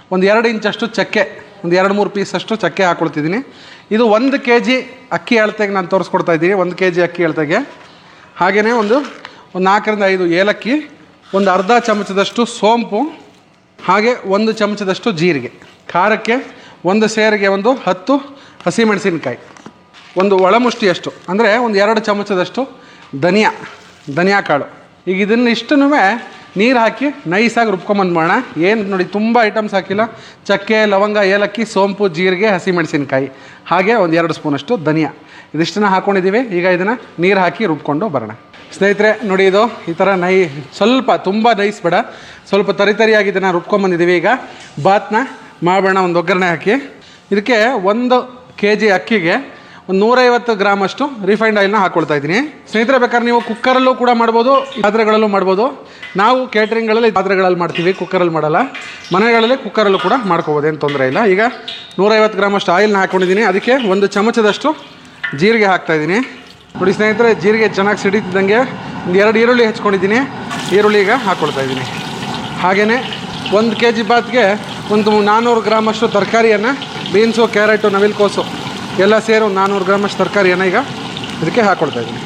ಒಂದು ಎರಡು ಇಂಚಷ್ಟು ಚಕ್ಕೆ ಒಂದು ಎರಡು ಮೂರು ಪೀಸ್ ಅಷ್ಟು ಚಕ್ಕೆ ಹಾಕ್ಕೊಳ್ತಿದ್ದೀನಿ ಇದು ಒಂದು ಕೆ ಜಿ ಅಕ್ಕಿ ಅಳತೆಗೆ ನಾನು ತೋರಿಸ್ಕೊಡ್ತಾ ಇದ್ದೀನಿ ಒಂದು ಕೆ ಜಿ ಅಕ್ಕಿ ಅಳತೆಗೆ ಹಾಗೆಯೇ ಒಂದು ಒಂದು ನಾಲ್ಕರಿಂದ ಐದು ಏಲಕ್ಕಿ ಒಂದು ಅರ್ಧ ಚಮಚದಷ್ಟು ಸೋಂಪು ಹಾಗೆ ಒಂದು ಚಮಚದಷ್ಟು ಜೀರಿಗೆ ಖಾರಕ್ಕೆ ಒಂದು ಸೇರಿಗೆ ಒಂದು ಹತ್ತು ಹಸಿಮೆಣಸಿನಕಾಯಿ ಒಂದು ಒಳಮುಷ್ಟಿಯಷ್ಟು ಅಂದರೆ ಒಂದು ಎರಡು ಚಮಚದಷ್ಟು ಧನಿಯಾ ಧನಿಯಾ ಕಾಳು ಈಗ ಇದನ್ನ ಇಷ್ಟನ್ನೂ ನೀರು ಹಾಕಿ ನೈಸಾಗಿ ರುಬ್ಕೊಂಬಂದ್ಬೋಣ ಏನು ನೋಡಿ ತುಂಬ ಐಟಮ್ಸ್ ಹಾಕಿಲ್ಲ ಚಕ್ಕೆ ಲವಂಗ ಏಲಕ್ಕಿ ಸೋಂಪು ಜೀರಿಗೆ ಹಸಿಮೆಣಸಿನಕಾಯಿ ಹಾಗೆ ಒಂದು ಎರಡು ಸ್ಪೂನಷ್ಟು ಧನಿಯಾ ಇದಿಷ್ಟನ್ನ ಹಾಕ್ಕೊಂಡಿದ್ದೀವಿ ಈಗ ಇದನ್ನು ನೀರು ಹಾಕಿ ರುಬ್ಕೊಂಡು ಬರೋಣ ಸ್ನೇಹಿತರೆ ನೋಡಿ ಇದು ಈ ಥರ ನೈ ಸ್ವಲ್ಪ ತುಂಬ ನೈಸ್ ಬೇಡ ಸ್ವಲ್ಪ ತರಿ ತರಿಯಾಗಿ ಇದನ್ನು ರುಬ್ಕೊಂಬಂದಿದ್ದೀವಿ ಈಗ ಬಾತ್ನ ಮಾಡೋಣ ಒಂದು ಒಗ್ಗರಣೆ ಹಾಕಿ ಇದಕ್ಕೆ ಒಂದು ಕೆ ಜಿ ಅಕ್ಕಿಗೆ ಒಂದು ನೂರೈವತ್ತು ಗ್ರಾಮ್ ಅಷ್ಟು ರಿಫೈಂಡ್ ಆಯಿಲ್ನ ಹಾಕ್ಕೊಳ್ತಾ ಇದ್ದೀನಿ ಸ್ನೇಹಿತರೆ ಬೇಕಾದ್ರೆ ನೀವು ಕುಕ್ಕರಲ್ಲೂ ಕೂಡ ಮಾಡ್ಬೋದು ಪಾತ್ರೆಗಳಲ್ಲೂ ಮಾಡ್ಬೋದು ನಾವು ಕೇಟ್ರಿಂಗ್ಗಳಲ್ಲಿ ಪಾತ್ರೆಗಳಲ್ಲಿ ಮಾಡ್ತೀವಿ ಕುಕ್ಕರಲ್ಲಿ ಮಾಡಲ್ಲ ಮನೆಗಳಲ್ಲಿ ಕುಕ್ಕರಲ್ಲೂ ಕೂಡ ಮಾಡ್ಕೋಬೋದು ಏನು ತೊಂದರೆ ಇಲ್ಲ ಈಗ ನೂರೈವತ್ತು ಗ್ರಾಮ್ ಅಷ್ಟು ಆಯಿಲ್ನ ಹಾಕ್ಕೊಂಡಿದ್ದೀನಿ ಅದಕ್ಕೆ ಒಂದು ಚಮಚದಷ್ಟು ಜೀರಿಗೆ ಹಾಕ್ತಾಯಿದ್ದೀನಿ ನೋಡಿ ಸ್ನೇಹಿತರೆ ಜೀರಿಗೆ ಚೆನ್ನಾಗಿ ಸಿಡಿತಿದ್ದಂಗೆ ಒಂದು ಎರಡು ಈರುಳ್ಳಿ ಹೆಚ್ಕೊಂಡಿದ್ದೀನಿ ಈರುಳ್ಳಿ ಈಗ ಹಾಕ್ಕೊಳ್ತಾ ಇದ್ದೀನಿ ಹಾಗೆಯೇ ಒಂದು ಕೆ ಜಿ ಬಾತ್ಗೆ ಒಂದು ನಾನ್ನೂರು ಗ್ರಾಮಷ್ಟು ತರಕಾರಿಯನ್ನು ಬೀನ್ಸು ಕ್ಯಾರೆಟು ನವಿಲ್ಕೋಸು ಎಲ್ಲ ಸೇರಿ ಒಂದು ನಾನ್ನೂರು ಗ್ರಾಮಷ್ಟು ತರಕಾರಿಯನ್ನು ಈಗ ಇದಕ್ಕೆ ಹಾಕ್ಕೊಳ್ತಾ ಇದ್ದೀನಿ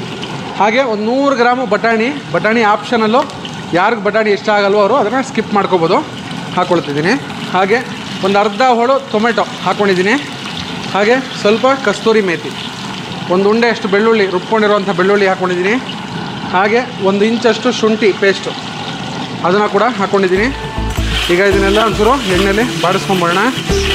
ಹಾಗೆ ಒಂದು ನೂರು ಗ್ರಾಮು ಬಟಾಣಿ ಬಟಾಣಿ ಆಪ್ಷನಲ್ಲು ಯಾರಿಗೆ ಬಟಾಣಿ ಇಷ್ಟ ಆಗಲ್ವೋ ಅವರು ಅದನ್ನು ಸ್ಕಿಪ್ ಮಾಡ್ಕೋಬೋದು ಹಾಕ್ಕೊಳ್ತಿದ್ದೀನಿ ಹಾಗೆ ಒಂದು ಅರ್ಧ ಹೋಳು ಟೊಮೆಟೊ ಹಾಕ್ಕೊಂಡಿದ್ದೀನಿ ಹಾಗೆ ಸ್ವಲ್ಪ ಕಸ್ತೂರಿ ಮೇಥಿ ಒಂದು ಉಂಡೆ ಅಷ್ಟು ಬೆಳ್ಳುಳ್ಳಿ ರುಬ್ಕೊಂಡಿರುವಂಥ ಬೆಳ್ಳುಳ್ಳಿ ಹಾಕ್ಕೊಂಡಿದ್ದೀನಿ ಹಾಗೆ ಒಂದು ಇಂಚಷ್ಟು ಶುಂಠಿ ಪೇಸ್ಟು ಅದನ್ನು ಕೂಡ ಹಾಕ್ಕೊಂಡಿದ್ದೀನಿ ಈಗ ಇದನ್ನೆಲ್ಲ ಒಂಚೂರು ಎಣ್ಣೆಲಿ ಬಾಡಿಸ್ಕೊಂಬೋಣ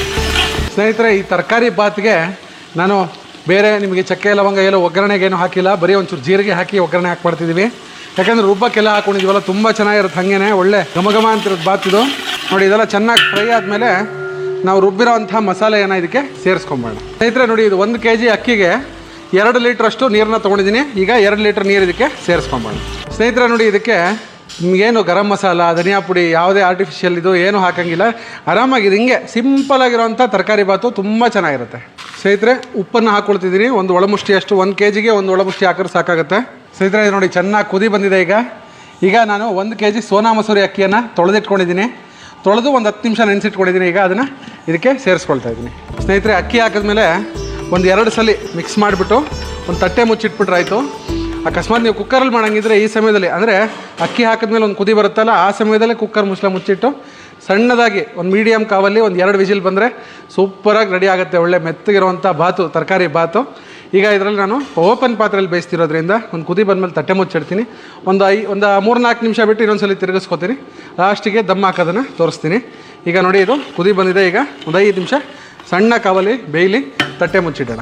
ಸ್ನೇಹಿತರೆ ಈ ತರಕಾರಿ ಬಾತ್ಗೆ ನಾನು ಬೇರೆ ನಿಮಗೆ ಚಕ್ಕೆ ಲವಂಗ ಎಲ್ಲ ಒಗ್ಗರಣೆಗೇನು ಹಾಕಿಲ್ಲ ಬರೀ ಒಂಚೂರು ಜೀರಿಗೆ ಹಾಕಿ ಒಗ್ಗರಣೆ ಹಾಕ್ಬಿಡ್ತಿದ್ದೀವಿ ಯಾಕಂದರೆ ರುಬ್ಬಕ್ಕೆಲ್ಲ ಹಾಕೊಂಡಿದ್ದೀವಲ್ಲ ತುಂಬ ಚೆನ್ನಾಗಿರುತ್ತೆ ಹಾಗೇನೆ ಒಳ್ಳೆ ಘಮ ಘಮ ಅಂತಿರೋದು ಬಾತ್ ಇದು ನೋಡಿ ಇದೆಲ್ಲ ಚೆನ್ನಾಗಿ ಫ್ರೈ ಆದಮೇಲೆ ನಾವು ರುಬ್ಬಿರೋವಂಥ ಮಸಾಲೆಯನ್ನು ಇದಕ್ಕೆ ಸೇರಿಸ್ಕೊಂಬೋಣ ಸ್ನೇಹಿತರೆ ನೋಡಿ ಇದು ಒಂದು ಕೆ ಜಿ ಅಕ್ಕಿಗೆ ಎರಡು ಲೀಟ್ರಷ್ಟು ನೀರನ್ನ ತೊಗೊಂಡಿದ್ದೀನಿ ಈಗ ಎರಡು ಲೀಟ್ರ್ ನೀರು ಇದಕ್ಕೆ ಸೇರಿಸ್ಕೊಂಬೋಣ ಸ್ನೇಹಿತರೆ ನೋಡಿ ಇದಕ್ಕೆ ನಿಮಗೇನು ಗರಂ ಮಸಾಲ ಧನಿಯಾ ಪುಡಿ ಯಾವುದೇ ಆರ್ಟಿಫಿಷಿಯಲ್ ಇದು ಏನು ಹಾಕಂಗಿಲ್ಲ ಆರಾಮಾಗಿ ಇದು ಹಿಂಗೆ ಸಿಂಪಲ್ ಆಗಿರೋಂಥ ತರಕಾರಿ ಬಾತು ತುಂಬ ಚೆನ್ನಾಗಿರುತ್ತೆ ಸ್ನೇಹಿತರೆ ಉಪ್ಪನ್ನು ಹಾಕ್ಕೊಳ್ತಿದ್ದೀನಿ ಒಂದು ಒಳಮುಷ್ಟಿಯಷ್ಟು ಒಂದು ಕೆ ಜಿಗೆ ಒಂದು ಒಳಮುಷ್ಟಿ ಹಾಕಿದ್ರೆ ಸಾಕಾಗುತ್ತೆ ಸ್ನೇಹಿತರೆ ಇದು ನೋಡಿ ಚೆನ್ನಾಗಿ ಕುದಿ ಬಂದಿದೆ ಈಗ ಈಗ ನಾನು ಒಂದು ಕೆ ಜಿ ಸೋನಾ ಮಸೂರಿ ಅಕ್ಕಿಯನ್ನು ತೊಳೆದಿಟ್ಕೊಂಡಿದ್ದೀನಿ ತೊಳೆದು ಒಂದು ಹತ್ತು ನಿಮಿಷ ನೆನೆಸಿಟ್ಕೊಂಡಿದ್ದೀನಿ ಈಗ ಅದನ್ನು ಇದಕ್ಕೆ ಸೇರಿಸ್ಕೊಳ್ತಾ ಇದ್ದೀನಿ ಸ್ನೇಹಿತರೆ ಅಕ್ಕಿ ಹಾಕಿದ್ಮೇಲೆ ಒಂದು ಎರಡು ಸಲ ಮಿಕ್ಸ್ ಮಾಡಿಬಿಟ್ಟು ಒಂದು ತಟ್ಟೆ ಮುಚ್ಚಿಟ್ಬಿಟ್ರೆ ಆಯಿತು ಅಕಸ್ಮಾತ್ ನೀವು ಕುಕ್ಕರಲ್ಲಿ ಮಾಡಂಗಿದ್ರೆ ಈ ಸಮಯದಲ್ಲಿ ಅಂದರೆ ಅಕ್ಕಿ ಹಾಕಿದ್ಮೇಲೆ ಒಂದು ಕುದಿ ಬರುತ್ತಲ್ಲ ಆ ಸಮಯದಲ್ಲೇ ಕುಕ್ಕರ್ ಮುಚ್ಚಳ ಮುಚ್ಚಿಟ್ಟು ಸಣ್ಣದಾಗಿ ಒಂದು ಮೀಡಿಯಮ್ ಕಾವಲ್ಲಿ ಒಂದು ಎರಡು ವಿಜಿಲ್ ಬಂದರೆ ಸೂಪರಾಗಿ ರೆಡಿ ಆಗುತ್ತೆ ಒಳ್ಳೆ ಮೆತ್ತಗಿರುವಂಥ ಬಾತು ತರಕಾರಿ ಬಾತು ಈಗ ಇದರಲ್ಲಿ ನಾನು ಓಪನ್ ಪಾತ್ರೆಯಲ್ಲಿ ಬೇಯಿಸ್ತಿರೋದ್ರಿಂದ ಒಂದು ಕುದಿ ಬಂದಮೇಲೆ ತಟ್ಟೆ ಮುಚ್ಚಿಡ್ತೀನಿ ಒಂದು ಐ ಒಂದು ಮೂರು ನಾಲ್ಕು ನಿಮಿಷ ಬಿಟ್ಟು ಇನ್ನೊಂದ್ಸಲಿ ತಿರುಗಿಸ್ಕೊತೀನಿ ಲಾಸ್ಟಿಗೆ ದಮ್ ಹಾಕೋದನ್ನು ತೋರಿಸ್ತೀನಿ ಈಗ ನೋಡಿ ಇದು ಕುದಿ ಬಂದಿದೆ ಈಗ ಒಂದು ಐದು ನಿಮಿಷ ಸಣ್ಣ ಕಾವಲಿ ಬೇಯಲಿ ತಟ್ಟೆ ಮುಚ್ಚಿಡೋಣ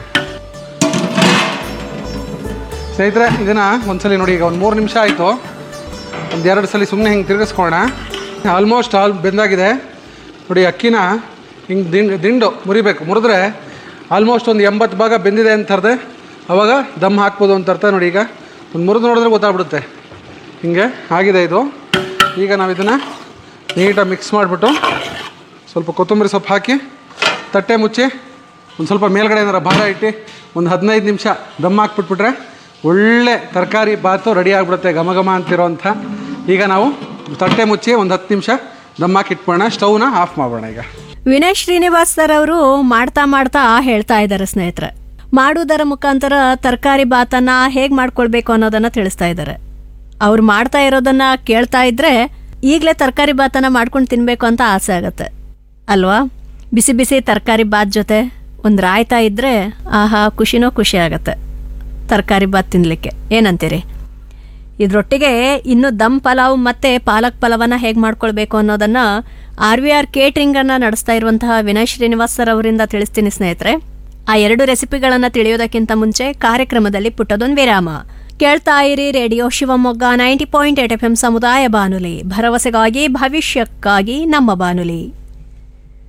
ಸ್ನೇಹಿತರೆ ಇದನ್ನು ಒಂದ್ಸಲಿ ನೋಡಿ ಈಗ ಒಂದು ಮೂರು ನಿಮಿಷ ಆಯಿತು ಒಂದು ಎರಡು ಸಲ ಸುಮ್ಮನೆ ಹಿಂಗೆ ತಿರುಗಿಸ್ಕೋಣ ಆಲ್ಮೋಸ್ಟ್ ಆಲ್ ಬೆಂದಾಗಿದೆ ನೋಡಿ ಅಕ್ಕಿನ ಹಿಂಗೆ ದಿಂಡು ದಿಂಡು ಮುರಿಬೇಕು ಮುರಿದ್ರೆ ಆಲ್ಮೋಸ್ಟ್ ಒಂದು ಎಂಬತ್ತು ಭಾಗ ಬೆಂದಿದೆ ಅಂತ ಅರ್ಥ ಅವಾಗ ದಮ್ ಹಾಕ್ಬೋದು ಅಂತ ಅರ್ಥ ನೋಡಿ ಈಗ ಒಂದು ಮುರಿದು ನೋಡಿದ್ರೆ ಗೊತ್ತಾಗ್ಬಿಡುತ್ತೆ ಹಿಂಗೆ ಆಗಿದೆ ಇದು ಈಗ ನಾವು ಇದನ್ನು ನೀಟಾಗಿ ಮಿಕ್ಸ್ ಮಾಡಿಬಿಟ್ಟು ಸ್ವಲ್ಪ ಕೊತ್ತಂಬರಿ ಸೊಪ್ಪು ಹಾಕಿ ತಟ್ಟೆ ಮುಚ್ಚಿ ಒಂದು ಸ್ವಲ್ಪ ಮೇಲ್ಗಡೆ ಏನಾರ ಭಾರ ಇಟ್ಟು ಒಂದು ಹದಿನೈದು ನಿಮಿಷ ದಮ್ ಹಾಕ್ಬಿಟ್ಬಿಟ್ರೆ ಒಳ್ಳೆ ತರಕಾರಿ ಬಾತು ರೆಡಿ ಆಗಿಬಿಡುತ್ತೆ ಘಮ ಘಮ ಅಂತಿರೋಂಥ ಈಗ ನಾವು ತಟ್ಟೆ ಮುಚ್ಚಿ ಒಂದು ಹತ್ತು ನಿಮಿಷ ದಮ್ ಹಾಕಿ ಇಟ್ಬೋಣ ಸ್ಟವ್ನ ಆಫ್ ಮಾಡೋಣ ಈಗ ವಿನಯ್ ಶ್ರೀನಿವಾಸ್ ಸರ್ ಅವರು ಮಾಡ್ತಾ ಮಾಡ್ತಾ ಹೇಳ್ತಾ ಇದ್ದಾರೆ ಸ್ನೇಹಿತರೆ ಮಾಡುವುದರ ಮುಖಾಂತರ ತರಕಾರಿ ಬಾತನ್ನ ಹೇಗ್ ಮಾಡ್ಕೊಳ್ಬೇಕು ಅನ್ನೋದನ್ನ ತಿಳಿಸ್ತಾ ಇದ್ದಾರೆ ಅವ್ರು ಮಾಡ್ತಾ ಇರೋದನ್ನ ಕೇಳ್ತಾ ಇದ್ರೆ ಈಗಲೇ ತರಕಾರಿ ಬಾತನ್ನ ಮಾಡ್ಕೊಂಡು ತಿನ್ಬೇಕು ಅಂತ ಆಸೆ ಆಗತ್ತೆ ಅಲ್ವಾ ಬಿಸಿ ಬಿಸಿ ತರಕಾರಿ ಬಾತ್ ಜೊತೆ ಒಂದು ರಾಯ್ತಾ ಇದ್ರೆ ಆಹಾ ಖುಷಿನೋ ಖುಷಿ ಆಗತ್ತೆ ತರಕಾರಿ ಬಾತ್ ತಿನ್ಲಿಕ್ಕೆ ಏನಂತೀರಿ ಇದ್ರೊಟ್ಟಿಗೆ ಇನ್ನು ದಮ್ ಪಲಾವ್ ಮತ್ತೆ ಪಾಲಕ್ ಪಲಾವನ್ನ ಹೇಗೆ ಮಾಡ್ಕೊಳ್ಬೇಕು ಅನ್ನೋದನ್ನ ಆರ್ ವಿ ಆರ್ ಕೇಟ್ರಿಂಗ್ ಅನ್ನ ನಡೆಸ್ತಾ ಇರುವಂತಹ ವಿನಯ್ ಶ್ರೀನಿವಾಸ್ ಸರ್ ಅವರಿಂದ ತಿಳಿಸ್ತೀನಿ ಸ್ನೇಹಿತರೆ ಆ ಎರಡು ರೆಸಿಪಿಗಳನ್ನ ತಿಳಿಯೋದಕ್ಕಿಂತ ಮುಂಚೆ ಕಾರ್ಯಕ್ರಮದಲ್ಲಿ ಪುಟ್ಟದೊಂದು ವಿರಾಮ ಕೇಳ್ತಾ ಇರಿ radio Shivamogga ninety point eight F M ಸಮುದಾಯ ಬಾನುಲಿ ಭರವಸೆಗಾಗಿ ಭವಿಷ್ಯಕ್ಕಾಗಿ ನಮ್ಮ ಬಾನುಲಿ